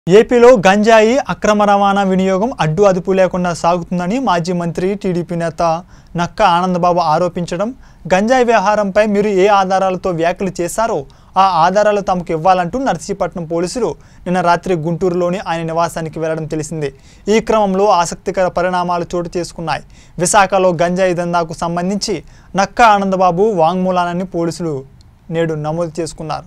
ఏపీలో గంజాయి అక్రమ రవాణా వినియోగం అడ్డు అదుపు లేకుండా సాగుతుందని మాజీ మంత్రి టీడీపీ నేత నక్క ఆనందబాబు ఆరోపించడం గంజాయి వ్యవహారంపై మీరు ఏ ఆధారాలతో వ్యాఖ్యలు చేశారో ఆ ఆధారాలు తమకు ఇవ్వాలంటూ నర్సీపట్నం పోలీసులు నిన్న రాత్రి గుంటూరులోని ఆయన నివాసానికి వెళ్లడం తెలిసిందే ఈ క్రమంలో ఆసక్తికర పరిణామాలు చోటు చేసుకున్నాయి విశాఖలో గంజాయి దందాకు సంబంధించి నక్క ఆనందబాబు వాంగ్మూలాన్ని పోలీసులు నేడు నమోదు చేసుకున్నారు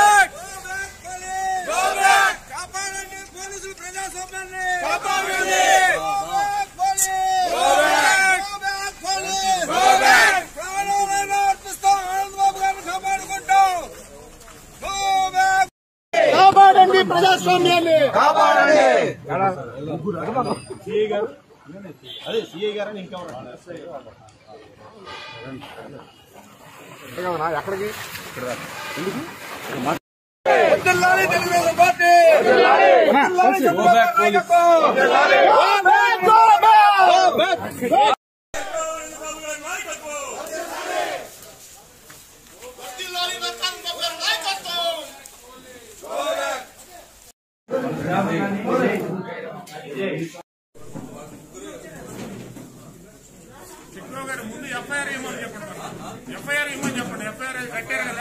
కాపాడండి పోలీసులు ప్రజాస్వామ్యాన్ని కాపాడండి. పోలీస్ పోలీస్ ప్రాణాలైనా అర్పిస్తాం ఆనందబాబు గారిని కాపాడుకుంటాం Go back. కాపాడండి ప్రజాస్వామ్యాన్ని వర్ధిల్లాలి తెలుగుదేశం పార్టీ వర్ధిల్లాలి చంద్రబాబు నాయకత్వం. చిక్లో గారు ముందు ఎఫ్ఐఆర్ ఇవ్వమని చెప్పండి మరి. ఎఫ్ఐఆర్ ఇవ్వమని చెప్పండి ఎఫ్ఐఆర్ కట్టారు కదా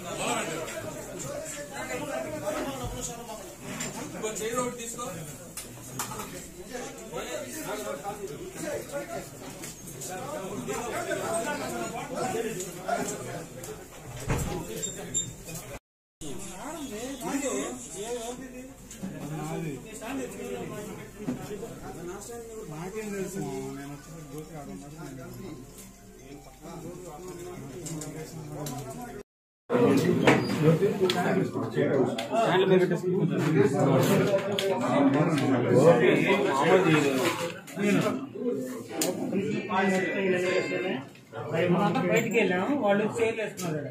మనం బయటికి వెళ్ళాము వాళ్ళు సేల్ వేస్తున్నారు